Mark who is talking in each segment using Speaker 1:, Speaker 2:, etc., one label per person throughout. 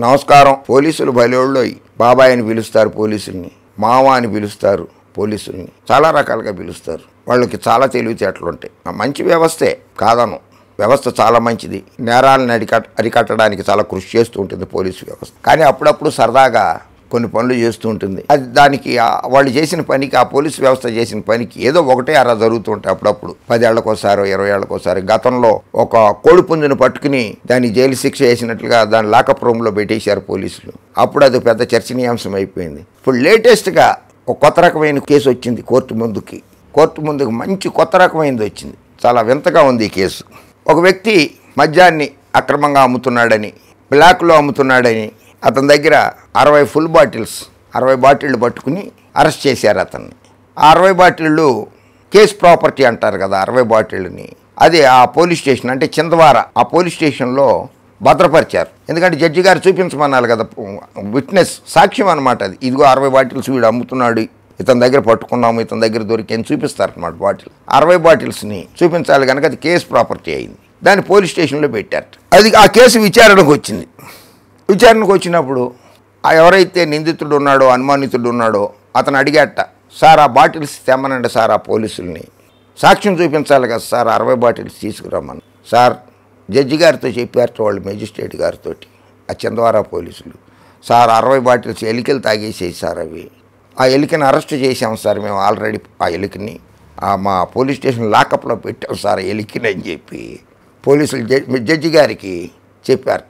Speaker 1: నమస్కారం పోలీసులు బలోళ్ళోయి బాబాయ్ అని పిలుస్తారు పోలీసుల్ని మామ అని పిలుస్తారు పోలీసుల్ని చాలా రకాలుగా పిలుస్తారు వాళ్ళకి చాలా తెలివితేటలు ఉంటాయి ఆ మంచి వ్యవస్థే కాదను వ్యవస్థ చాలా మంచిది నేరాలను అరికట్ అరికట్టడానికి చాలా కృషి చేస్తూ ఉంటుంది పోలీసు వ్యవస్థ కానీ అప్పుడప్పుడు సరదాగా కొన్ని పనులు చేస్తూ ఉంటుంది అది దానికి ఆ- వాళ్ళు చేసిన పనికి ఆ పోలీసు వ్యవస్థ చేసిన పనికి ఏదో ఒకటే అలా జరుగుతూ ఉంటాయి అప్పుడప్పుడు పదేళ్లకోసారో ఇరవై ఏళ్ళకోసారి గతంలో ఒక కోడి పుంజును పట్టుకుని దాన్ని జైలు శిక్ష వేసినట్లుగా దాన్ని లాకప్ రూమ్లో పెట్టేశారు పోలీసులు అప్పుడు అది పెద్ద చర్చనీయాంశం అయిపోయింది ఇప్పుడు లేటెస్ట్గా ఒక కొత్త రకమైన కేసు వచ్చింది కోర్టు ముందుకి కోర్టు ముందుకు మంచి కొత్త రకమైనది వచ్చింది చాలా వింతగా ఉంది ఈ కేసు ఒక వ్యక్తి మద్యాన్ని అక్రమంగా అమ్ముతున్నాడని బ్లాక్లో అమ్ముతున్నాడని అతని దగ్గర అరవై ఫుల్ బాటిల్స్ అరవై బాటిళ్ళు పట్టుకుని అరెస్ట్ చేశారు అతన్ని ఆ అరవై బాటిళ్ళు కేస్ ప్రాపర్టీ అంటారు కదా అరవై బాటిళ్ళని అది ఆ పోలీస్ స్టేషన్ అంటే చిందవార ఆ పోలీస్ స్టేషన్లో భద్రపరిచారు ఎందుకంటే జడ్జి గారు చూపించమన్నారు కదా విట్నెస్ సాక్ష్యం అనమాట అది ఇదిగో అరవై బాటిల్స్ వీడు అమ్ముతున్నాడు ఇతని దగ్గర పట్టుకున్నాము ఇతని దగ్గర దొరికేని చూపిస్తారు అనమాట బాటిల్ అరవై బాటిల్స్ని చూపించాలి కనుక అది కేసు ప్రాపర్టీ అయింది దాన్ని పోలీస్ స్టేషన్లో పెట్టారు అది ఆ కేసు విచారణకు వచ్చింది విచారణకు వచ్చినప్పుడు ఆ ఎవరైతే నిందితుడు ఉన్నాడో అనుమానితుడు ఉన్నాడో అతను అడిగాట సార్ ఆ బాటిల్స్ తెమ్మనండి సార్ ఆ పోలీసుల్ని సాక్ష్యం చూపించాలి కదా సార్ అరవై బాటిల్స్ తీసుకురమ్మని సార్ జడ్జి గారితో చెప్పారు వాళ్ళు మెజిస్ట్రేట్ గారితో ఆ చందవారా పోలీసులు సార్ అరవై బాటిల్స్ ఎలికలు తాగేసేసి సార్ అవి ఆ ఎలికని అరెస్ట్ చేసాం సార్ మేము ఆల్రెడీ ఆ ఎలికని ఆ మా పోలీస్ స్టేషన్ లాకప్లో పెట్టాం సార్ ఆ ఎలికని అని చెప్పి పోలీసులు జడ్జి జడ్జి గారికి చెప్పారట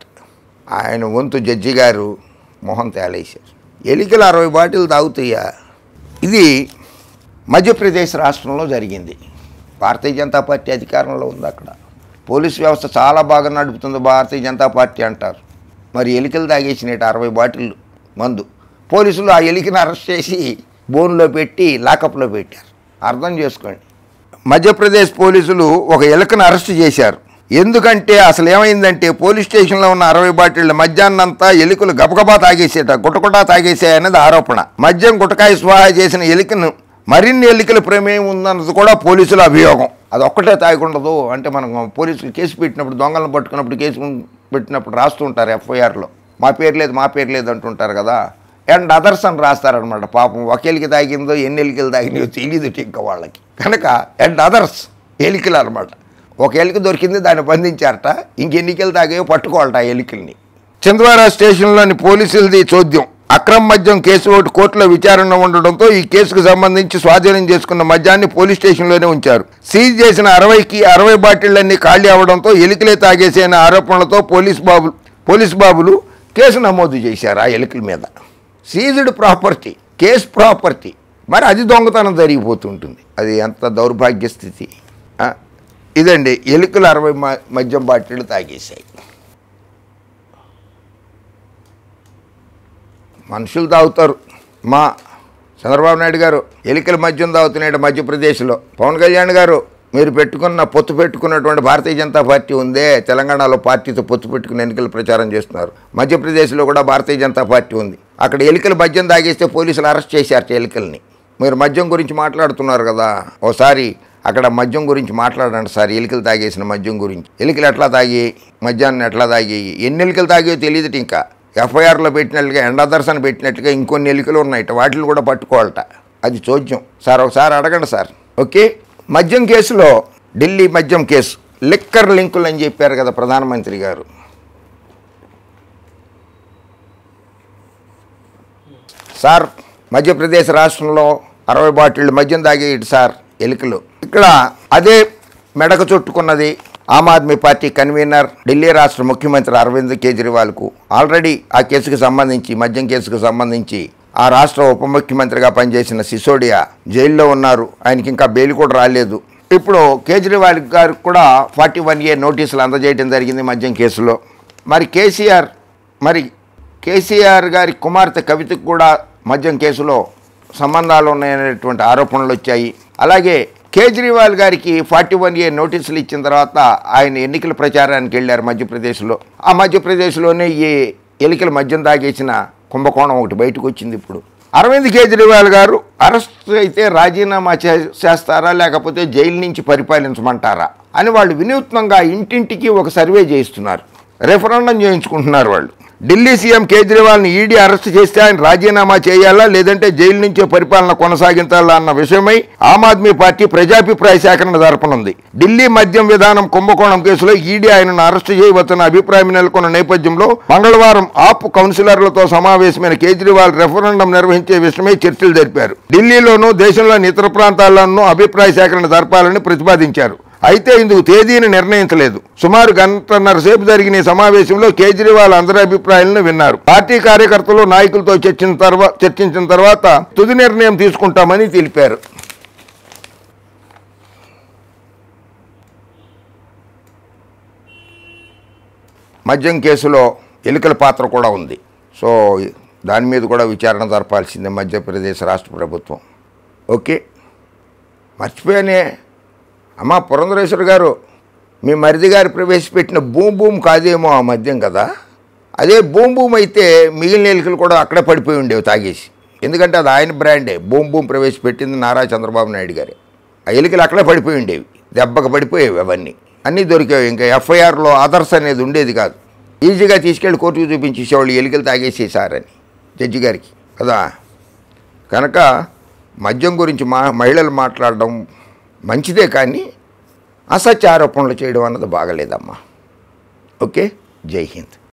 Speaker 1: ఆయన వంతు జడ్జి గారు మొహం తేలేశారు ఎలికలు అరవై బాటిల్ తాగుతాయా ఇది మధ్యప్రదేశ్ రాష్ట్రంలో జరిగింది భారతీయ జనతా పార్టీ అధికారంలో ఉంది అక్కడ పోలీస్ వ్యవస్థ చాలా బాగా నడుపుతుంది భారతీయ జనతా పార్టీ అంటారు మరి ఎలికలు తాగేసినట్టు అరవై బాటిల్ మందు పోలీసులు ఆ ఎలికని అరెస్ట్ చేసి బోన్లో పెట్టి లాకప్లో పెట్టారు అర్థం చేసుకోండి మధ్యప్రదేశ్ పోలీసులు ఒక ఎలుకను అరెస్ట్ చేశారు ఎందుకంటే అసలు ఏమైందంటే పోలీస్ స్టేషన్లో ఉన్న అరవై బాటిళ్ళ మద్యాన్నంతా ఎలుకలు గబగబా తాగేసేట గుటగుటా తాగేసాయనేది ఆరోపణ మద్యం గుటకాయ స్వాహా చేసిన ఎలుకను మరిన్ని ఎలుకల ప్రమేయం ఉందన్నది కూడా పోలీసుల అభియోగం అది ఒక్కటే తాగకుండదు అంటే మనం పోలీసులు కేసు పెట్టినప్పుడు దొంగలను పట్టుకున్నప్పుడు కేసు పెట్టినప్పుడు రాస్తూ ఉంటారు ఎఫ్ఐఆర్లో మా పేరు లేదు మా పేరు లేదు అంటుంటారు కదా అండ్ అదర్స్ అని రాస్తారనమాట పాపం ఒక ఎలికి తాగిందో ఎన్ని ఎలికలు తాగినాయో తెలియదు ఇంకా వాళ్ళకి కనుక అండ్ అదర్స్ ఎలికలు అనమాట ఒక ఎలిక దొరికింది దాన్ని బంధించారట ఇంకెన్నికలు తాగాయో పట్టుకోవాలట ఆ ఎలికల్ని చంద్వారా స్టేషన్లోని పోలీసులది చోద్యం అక్రమ మద్యం కేసు ఒకటి కోర్టులో విచారణ ఉండడంతో ఈ కేసుకు సంబంధించి స్వాధీనం చేసుకున్న మద్యాన్ని పోలీస్ స్టేషన్లోనే ఉంచారు సీజ్ చేసిన అరవైకి అరవై బాటిళ్లన్నీ ఖాళీ అవడంతో ఎలికలే తాగేసిన ఆరోపణలతో పోలీస్ బాబులు పోలీస్ బాబులు కేసు నమోదు చేశారు ఆ ఎలికల మీద సీజ్డ్ ప్రాపర్టీ కేస్ ప్రాపర్టీ మరి అది దొంగతనం జరిగిపోతుంటుంది అది ఎంత దౌర్భాగ్య స్థితి ఆ? ఇదండి ఎలుకలు అరవై మ- మద్యం బాటిళ్ళు తాగేశాయి మనుషులు తాగుతారు మా చంద్రబాబు నాయుడు గారు ఎలికల మద్యం తాగుతున్నాడు మధ్యప్రదేశ్లో పవన్ కళ్యాణ్ గారు మీరు పెట్టుకున్న పొత్తు పెట్టుకున్నటువంటి భారతీయ జనతా పార్టీ ఉందే తెలంగాణలో పార్టీతో పొత్తు పెట్టుకుని ఎన్నికల ప్రచారం చేస్తున్నారు మధ్యప్రదేశ్లో కూడా భారతీయ జనతా పార్టీ ఉంది అక్కడ ఎలికల మద్యం తాగేస్తే పోలీసులు అరెస్ట్ చేశారు ఎలికల్ని మీరు మద్యం గురించి మాట్లాడుతున్నారు కదా ఓసారి అక్కడ మద్యం గురించి మాట్లాడండి సార్ ఎలికలు తాగేసిన మద్యం గురించి ఎలికలు ఎట్లా తాగి మద్యాన్ని ఎట్లా తాగి ఎన్ని ఎలికలు తాగాయో తెలియదు ఇంకా ఎఫ్ఐఆర్లో పెట్టినట్లుగా ఎండాదర్శ్ అని పెట్టినట్లుగా ఇంకొన్ని ఎలికలు ఉన్నాయట వాటిని కూడా పట్టుకోవాలట అది చోద్యం సార్ ఒకసారి అడగండి సార్ ఓకే మద్యం కేసులో ఢిల్లీ మద్యం కేసు లిక్కర్ లింకులు అని చెప్పారు కదా ప్రధానమంత్రి గారు సార్ మధ్యప్రదేశ్ రాష్ట్రంలో అరవై బాటిళ్ళు మద్యం తాగేయడు సార్ ఎలుకలు ఇక్కడ అదే మెడకు చుట్టుకున్నది ఆమ్ ఆద్మీ పార్టీ కన్వీనర్ ఢిల్లీ రాష్ట్ర ముఖ్యమంత్రి అరవింద్ కేజ్రీవాల్కు ఆల్రెడీ ఆ కేసుకు సంబంధించి మద్యం కేసుకు సంబంధించి ఆ రాష్ట్ర ఉప ముఖ్యమంత్రిగా పనిచేసిన సిసోడియా జైల్లో ఉన్నారు ఆయనకి ఇంకా బెయిల్ కూడా రాలేదు ఇప్పుడు కేజ్రీవాల్ గారికి కూడా ఫార్టీ వన్ ఏ నోటీసులు అందజేయడం జరిగింది మద్యం కేసులో మరి కేసీఆర్ మరి కేసీఆర్ గారి కుమార్తె కవితకు కూడా మద్యం కేసులో సంబంధాలు ఉన్నాయనేటువంటి ఆరోపణలు వచ్చాయి అలాగే కేజ్రీవాల్ గారికి ఫార్టీ వన్ ఏ నోటీసులు ఇచ్చిన తర్వాత ఆయన ఎన్నికల ప్రచారానికి వెళ్ళారు మధ్యప్రదేశ్లో ఆ మధ్యప్రదేశ్లోనే ఈ ఎన్నికల మద్యం తాగేసిన కుంభకోణం ఒకటి బయటకు వచ్చింది ఇప్పుడు అరవింద్ కేజ్రీవాల్ గారు అరెస్ట్ అయితే రాజీనామా చే- చేస్తారా లేకపోతే జైలు నుంచి పరిపాలించమంటారా అని వాళ్ళు వినూత్నంగా ఇంటింటికి ఒక సర్వే చేయిస్తున్నారు రెఫరెండం చేయించుకుంటున్నారు వాళ్ళు ఢిల్లీ సీఎం కేజ్రీవాల్ని ఈడీ అరెస్ట్ చేస్తే ఆయన రాజీనామా చేయాలా లేదంటే జైలు నుంచే పరిపాలన కొనసాగించాలా అన్న విషయమై ఆమ్ ఆద్మీ పార్టీ ప్రజాభిప్రాయ సేకరణ జరపనుంది ఢిల్లీ మద్యం విధానం కుంభకోణం కేసులో ఈడీ ఆయనను అరెస్టు చేయవచ్చన్న అభిప్రాయం నెలకొన్న నేపథ్యంలో మంగళవారం ఆప్ కౌన్సిలర్లతో సమావేశమైన కేజ్రీవాల్ రెఫరెండం నిర్వహించే విషయమై చర్చలు జరిపారు ఢిల్లీలోనూ దేశంలోని ఇతర ప్రాంతాల్లోనూ అభిప్రాయ సేకరణ జరపాలని ప్రతిపాదించారు అయితే ఇందుకు తేదీని నిర్ణయించలేదు సుమారు గంటన్నర సేపు జరిగిన ఈ సమావేశంలో కేజ్రీవాల్ అందరి అభిప్రాయాలను విన్నారు పార్టీ కార్యకర్తలు నాయకులతో చర్చించిన తర్వాత చర్చించిన తర్వాత తుది నిర్ణయం తీసుకుంటామని తెలిపారు మద్యం కేసులో ఎలుకల పాత్ర కూడా ఉంది సో దాని మీద కూడా విచారణ జరపాల్సిందే మధ్యప్రదేశ్ రాష్ట్ర ప్రభుత్వం ఓకే మర్చిపోయానే అమ్మా పురంధరేశ్వర గారు మీ మరిది గారు ప్రవేశపెట్టిన భూమ్ భూమ్ కాదేమో ఆ మద్యం కదా అదే భూమ్ భూమ్ అయితే మిగిలిన ఎలుకలు కూడా అక్కడే పడిపోయి ఉండేవి తాగేసి ఎందుకంటే అది ఆయన బ్రాండే భూమ్ భూమ్ ప్రవేశపెట్టింది నారా చంద్రబాబు నాయుడు గారే ఆ ఎలుకలు అక్కడే పడిపోయి ఉండేవి దెబ్బకు పడిపోయేవి అవన్నీ అన్నీ దొరికేవి ఇంకా ఎఫ్ఐఆర్లో అదర్స్ అనేది ఉండేది కాదు ఈజీగా తీసుకెళ్ళి కోర్టుకు చూపించేసేవాళ్ళు ఎలుకలు తాగేసేసారని జడ్జి గారికి కదా కనుక మద్యం గురించి మా మహిళలు మాట్లాడడం మంచిదే కానీ అసత్య ఆరోపణలు చేయడం అన్నది బాగలేదమ్మా ఓకే జై హింద్